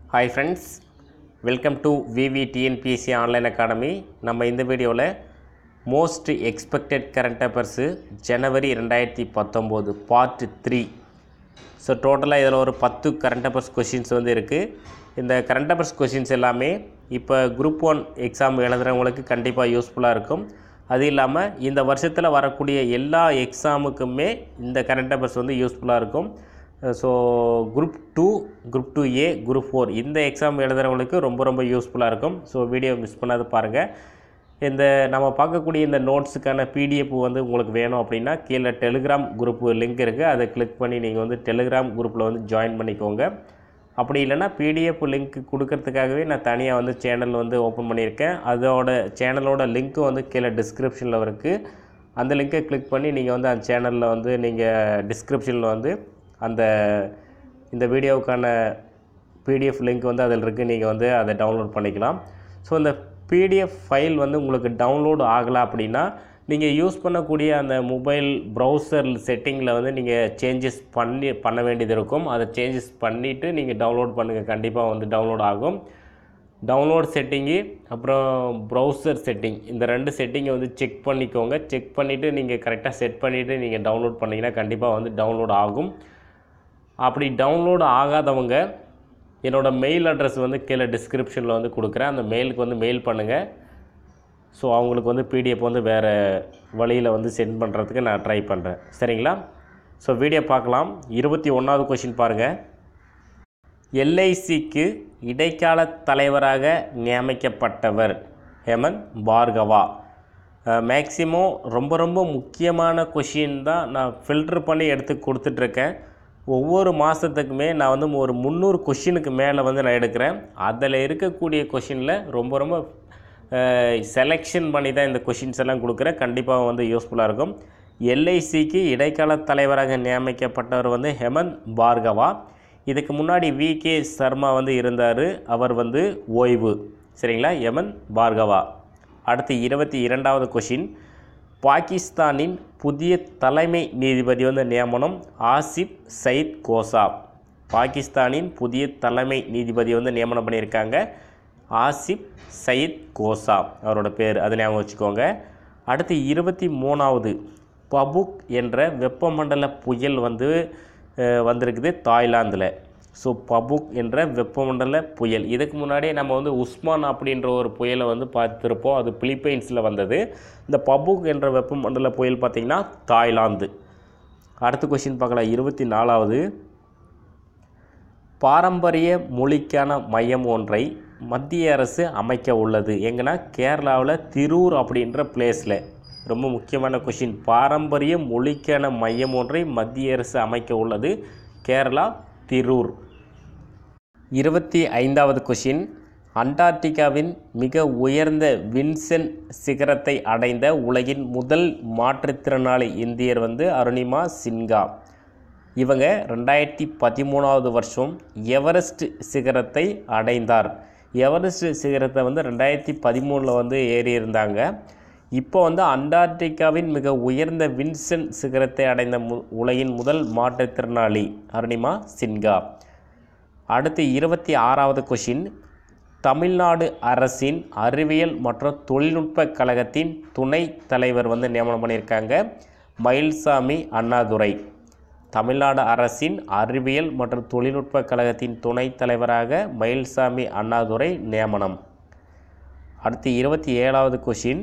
hi friends welcome to VV TNPSC online academy நம்ம இந்த வீடியோவில் மோஸ்ட் எக்ஸ்பெக்டட் கரண்ட் அஃபேர்ஸு ஜனவரி ரெண்டாயிரத்தி பத்தொம்போது பார்ட் த்ரீ ஸோ டோட்டலாக இதில் ஒரு பத்து கரண்ட் அஃபேர்ஸ் கொஷின்ஸ் வந்து இருக்குது இந்த கரண்ட் அஃபேர்ஸ் கொஷின்ஸ் எல்லாமே இப்போ குரூப் ஒன் எக்ஸாம் எழுதுகிறவங்களுக்கு கண்டிப்பாக யூஸ்ஃபுல்லாக இருக்கும் அது இல்லாமல் இந்த வருஷத்தில் வரக்கூடிய எல்லா எக்ஸாமுக்குமே இந்த கரண்ட் அஃபேர்ஸ் வந்து யூஸ்ஃபுல்லாக இருக்கும் so group two group two A group four இந்த எக்ஸாம் எழுதுகிறவங்களுக்கு ரொம்ப ரொம்ப யூஸ்ஃபுல்லாக இருக்கும் ஸோ வீடியோ மிஸ் பண்ணாத பாருங்கள் இந்த நம்ம பார்க்கக்கூடிய இந்த நோட்ஸுக்கான பிடிஎஃப் வந்து உங்களுக்கு வேணும் அப்படின்னா கீழே டெலிகிராம் குரூப் லிங்க் இருக்குது அதை கிளிக் பண்ணி நீங்கள் வந்து டெலிகிராம் குரூப்பில் வந்து ஜாயின் பண்ணிக்கோங்க அப்படி இல்லைன்னா பிடிஎஃப் லிங்க் கொடுக்கறதுக்காகவே நான் தனியாக வந்து சேனல் வந்து ஓப்பன் பண்ணியிருக்கேன் அதோட சேனலோட லிங்க்கும் வந்து கீழே டிஸ்கிரிப்ஷனில் இருக்குது அந்த லிங்கை கிளிக் பண்ணி நீங்கள் வந்து அந்த சேனலில் வந்து நீங்கள் டிஸ்கிரிப்ஷனில் வந்து அந்த இந்த வீடியோவுக்கான பிடிஎஃப் லிங்க் வந்து அதில் இருக்குது நீங்கள் வந்து அதை டவுன்லோட் பண்ணிக்கலாம் ஸோ இந்த பிடிஎஃப் ஃபைல் வந்து உங்களுக்கு டவுன்லோட் ஆகலை அப்படின்னா நீங்கள் யூஸ் பண்ணக்கூடிய அந்த மொபைல் ப்ரௌசர் செட்டிங்கில் வந்து நீங்கள் சேஞ்சஸ் பண்ணி பண்ண வேண்டியது இருக்கும் அதை சேஞ்சஸ் பண்ணிவிட்டு நீங்கள் டவுன்லோட் பண்ணுங்கள் கண்டிப்பாக வந்து டவுன்லோட் ஆகும் டவுன்லோட் செட்டிங்கு அப்புறம் ப்ரௌசர் செட்டிங் இந்த ரெண்டு செட்டிங்கை வந்து செக் பண்ணிக்கோங்க செக் பண்ணிவிட்டு நீங்கள் கரெக்டாக செட் பண்ணிவிட்டு நீங்கள் டவுன்லோட் பண்ணிங்கன்னா கண்டிப்பாக வந்து டவுன்லோட் ஆகும் அப்படி டவுன்லோட் ஆகாதவங்க என்னோடய மெயில் அட்ரஸ் வந்து கீழே டிஸ்கிரிப்ஷனில் வந்து கொடுக்குறேன் அந்த மெயிலுக்கு வந்து மெயில் பண்ணுங்கள் ஸோ அவங்களுக்கு வந்து பிடிஎஃப் வந்து வேறு வழியில் வந்து சென்ட் பண்ணுறதுக்கு நான் ட்ரை பண்ணுறேன் சரிங்களா ஸோ வீடியோ பார்க்கலாம் இருபத்தி ஒன்றாவது கொஷின் பாருங்கள் எல்ஐசிக்கு இடைக்கால தலைவராக நியமிக்கப்பட்டவர் ஹேமந்த் பார்கவா மேக்ஸிமம் ரொம்ப ரொம்ப முக்கியமான கொஷின் தான் நான் ஃபில்ட்ரு பண்ணி எடுத்து கொடுத்துட்ருக்கேன் ஒவ்வொரு மாதத்துக்குமே நான் வந்து ஒரு முந்நூறு கொஷினுக்கு மேலே வந்து நான் எடுக்கிறேன் அதில் இருக்கக்கூடிய கொஷினில் ரொம்ப ரொம்ப செலெக்ஷன் பண்ணி தான் இந்த கொஷின்ஸ் எல்லாம் கொடுக்குறேன் கண்டிப்பாக வந்து யூஸ்ஃபுல்லாக இருக்கும் எல்ஐசிக்கு இடைக்கால தலைவராக நியமிக்கப்பட்டவர் வந்து ஹெமந்த் பார்கவா இதுக்கு முன்னாடி வி கே சர்மா வந்து இருந்தார் அவர் வந்து ஓய்வு சரிங்களா ஹெமந்த் பார்கவா அடுத்து இருபத்தி இரண்டாவது கொஷின் பாகிஸ்தானின் புதிய தலைமை நீதிபதி வந்து நியமனம் ஆசிப் சயித் கோசா பாகிஸ்தானின் புதிய தலைமை நீதிபதி வந்து நியமனம் பண்ணியிருக்காங்க ஆசிப் சயித் கோசா அவரோட பேர் அது ஞாபகம் வச்சுக்கோங்க அடுத்து இருபத்தி மூணாவது பபுக் என்ற வெப்பமண்டல புயல் வந்து வந்திருக்குது தாய்லாந்தில் ஸோ பபுக் என்ற வெப்பமண்டல புயல் இதுக்கு முன்னாடியே நம்ம வந்து உஸ்மான் அப்படின்ற ஒரு புயலை வந்து பார்த்துருப்போம் அது பிலிப்பைன்ஸில் வந்தது இந்த பபுக் என்ற வெப்பமண்டல புயல் பார்த்திங்கன்னா தாய்லாந்து அடுத்த கொஷின் பார்க்கலாம் இருபத்தி நாலாவது பாரம்பரிய மொழிக்கான மையம் ஒன்றை மத்திய அரசு அமைக்க உள்ளது எங்கன்னா கேரளாவில் திருூர் அப்படின்ற பிளேஸில் ரொம்ப முக்கியமான கொஷின் பாரம்பரிய மொழிக்கான மையம் ஒன்றை மத்திய அரசு அமைக்க உள்ளது கேரளா திருூர் இருபத்தி ஐந்தாவது கொஷின் அண்டார்டிகாவின் மிக உயர்ந்த வின்சென் சிகரத்தை அடைந்த உலகின் முதல் மாற்றுத்திறனாளி இந்தியர் வந்து அருணிமா சின்கா இவங்க ரெண்டாயிரத்தி பதிமூணாவது வருஷம் எவரெஸ்ட் சிகரத்தை அடைந்தார் எவரெஸ்ட் சிகரத்தை வந்து ரெண்டாயிரத்தி பதிமூணில் வந்து ஏறி இருந்தாங்க இப்போ வந்து அண்டார்டிகாவின் மிக உயர்ந்த வின்சென் சிகரத்தை அடைந்த மு உலகின் முதல் மாற்றுத்திறனாளி அருணிமா சின்கா அடுத்து இருபத்தி ஆறாவது கொஷின் தமிழ்நாடு அரசின் அறிவியல் மற்றும் தொழில்நுட்ப கழகத்தின் துணை தலைவர் வந்து நியமனம் பண்ணியிருக்காங்க மயில்சாமி அண்ணாதுரை தமிழ்நாடு அரசின் அறிவியல் மற்றும் தொழில்நுட்ப கழகத்தின் துணைத் தலைவராக மயில்சாமி அண்ணாதுரை நியமனம் அடுத்து இருபத்தி ஏழாவது கொஷின்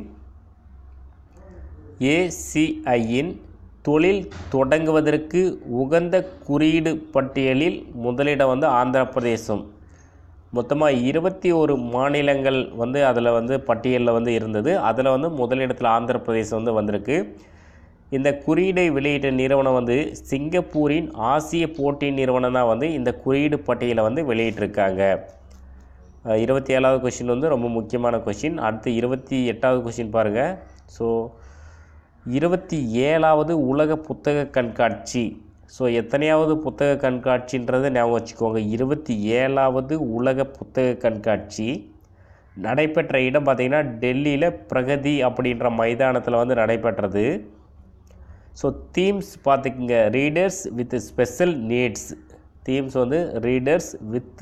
ஏசிஐயின் தொழில் தொடங்குவதற்கு உகந்த குறியீடு பட்டியலில் முதலிடம் வந்து ஆந்திர பிரதேசம் மொத்தமாக இருபத்தி ஒரு மாநிலங்கள் வந்து அதில் வந்து பட்டியலில் வந்து இருந்தது அதில் வந்து முதலிடத்தில் ஆந்திர பிரதேசம் வந்து வந்திருக்கு இந்த குறியீடை வெளியிட்ட நிறுவனம் வந்து சிங்கப்பூரின் ஆசிய போட்டி நிறுவனம் தான் வந்து இந்த குறியீடு பட்டியலை வந்து வெளியிட்டிருக்காங்க இருபத்தி ஏழாவது கொஷின் வந்து ரொம்ப முக்கியமான கொஷின் அடுத்து இருபத்தி எட்டாவது கொஷின் பாருங்கள் ஸோ இருபத்தி ஏழாவது உலக புத்தக கண்காட்சி ஸோ எத்தனையாவது புத்தக கண்காட்சின்றதை ஞாபகம் வச்சுக்கோங்க இருபத்தி ஏழாவது உலக புத்தக கண்காட்சி நடைபெற்ற இடம் பார்த்திங்கன்னா டெல்லியில் பிரகதி அப்படின்ற மைதானத்தில் வந்து நடைபெற்றது ஸோ தீம்ஸ் பார்த்துக்குங்க readers with special needs themes வந்து ரீடர்ஸ் வித்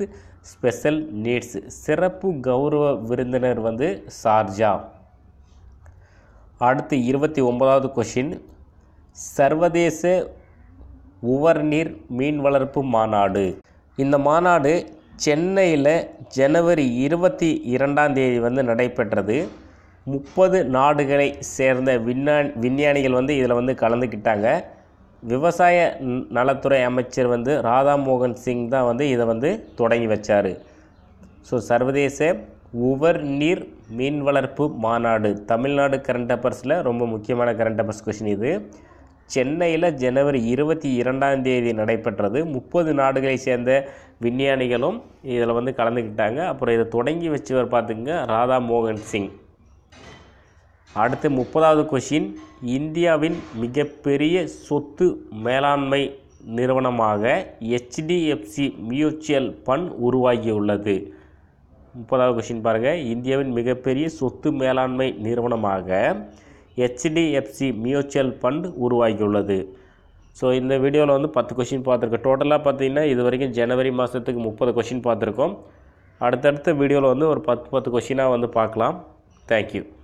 ஸ்பெஷல் நீட்ஸ் சிறப்பு கௌரவ விருந்தினர் வந்து சார்ஜா அடுத்து இருபத்தி ஒன்பதாவது கொஷின் சர்வதேச உவர்நீர் மீன் வளர்ப்பு மாநாடு இந்த மாநாடு சென்னையில் ஜனவரி இருபத்தி இரண்டாம் தேதி வந்து நடைபெற்றது முப்பது நாடுகளை சேர்ந்த விஞ்ஞான் விஞ்ஞானிகள் வந்து இதில் வந்து கலந்துக்கிட்டாங்க விவசாய ந- நலத்துறை அமைச்சர் வந்து ராதாமோகன் சிங் தான் வந்து இதை வந்து தொடங்கி வச்சார் ஸோ சர்வதேச உவர் நீர் மீன் வளர்ப்பு மாநாடு தமிழ்நாடு கரண்ட் அஃபேர்ஸில் ரொம்ப முக்கியமான கரண்ட் அஃபேர்ஸ் கொஷின் இது சென்னையில் ஜனவரி இருபத்தி இரண்டாம் தேதி நடைபெற்றது முப்பது நாடுகளை சேர்ந்த விஞ்ஞானிகளும் இதில் வந்து கலந்துக்கிட்டாங்க அப்புறம் இதை தொடங்கி வச்சவர் பார்த்துங்க ராதா மோகன் சிங் அடுத்து முப்பதாவது கொஷின் இந்தியாவின் மிகப்பெரிய சொத்து மேலாண்மை நிறுவனமாக ஹெச்டிஎஃப்சி மியூச்சுவல் ஃபண்ட் உருவாகியுள்ளது முப்பதாவது கொஷின் பாருங்கள் இந்தியாவின் மிகப்பெரிய சொத்து மேலாண்மை நிறுவனமாக ஹெச்டிஎஃப்சி மியூச்சுவல் ஃபண்ட் உருவாகியுள்ளது ஸோ இந்த வீடியோவில் வந்து பத்து கொஷின் பார்த்துருக்கோம் டோட்டலாக பார்த்தீங்கன்னா இது வரைக்கும் ஜனவரி மாதத்துக்கு முப்பது கொஷின் பார்த்துருக்கோம் அடுத்தடுத்த வீடியோவில் வந்து ஒரு பத்து பத்து கொஷினாக வந்து பார்க்கலாம் தேங்க்யூ